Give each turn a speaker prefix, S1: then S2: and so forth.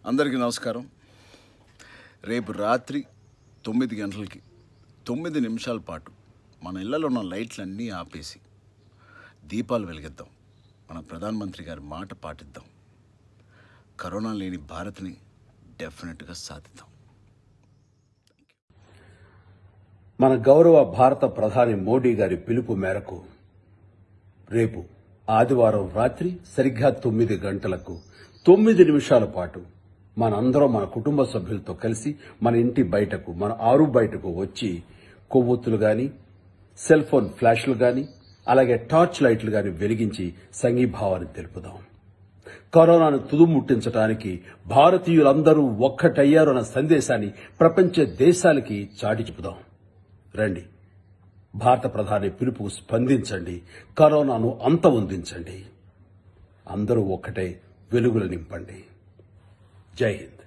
S1: అందరికీ నమస్కారం రేపు రాత్రి తొమ్మిది గంటలకి తొమ్మిది నిమిషాల పాటు మన ఇళ్లలో ఉన్న లైట్లన్నీ ఆపేసి దీపాలు వెలిగిద్దాం మన ప్రధానమంత్రి గారి మాట పాటిద్దాం కరోనా లేని భారత్ని డెఫినెట్గా సాధిద్దాం
S2: మన గౌరవ భారత ప్రధాని మోడీ గారి పిలుపు మేరకు రేపు ఆదివారం రాత్రి సరిగ్గా తొమ్మిది గంటలకు తొమ్మిది నిమిషాల పాటు మనందరం మన కుటుంబ సభ్యులతో కలిసి మన ఇంటి బయటకు మన ఆరు బయటకు వచ్చి కొవ్వొత్తులు గాని సెల్ ఫోన్ ఫ్లాష్లు గాని అలాగే టార్చ్ లైట్లు గాని వెలిగించి సంఘీభావాన్ని తెలుపుదాం కరోనాను తుదుముట్టించడానికి భారతీయులందరూ ఒక్కటయ్యారన్న సందేశాన్ని ప్రపంచ దేశాలకి చాటి చెబుదాం రండి భారత ప్రధాని పిలుపుకు స్పందించండి కరోనాను అంతమొందించండి అందరూ ఒక్కటే వెలుగులు నింపండి జై హింద్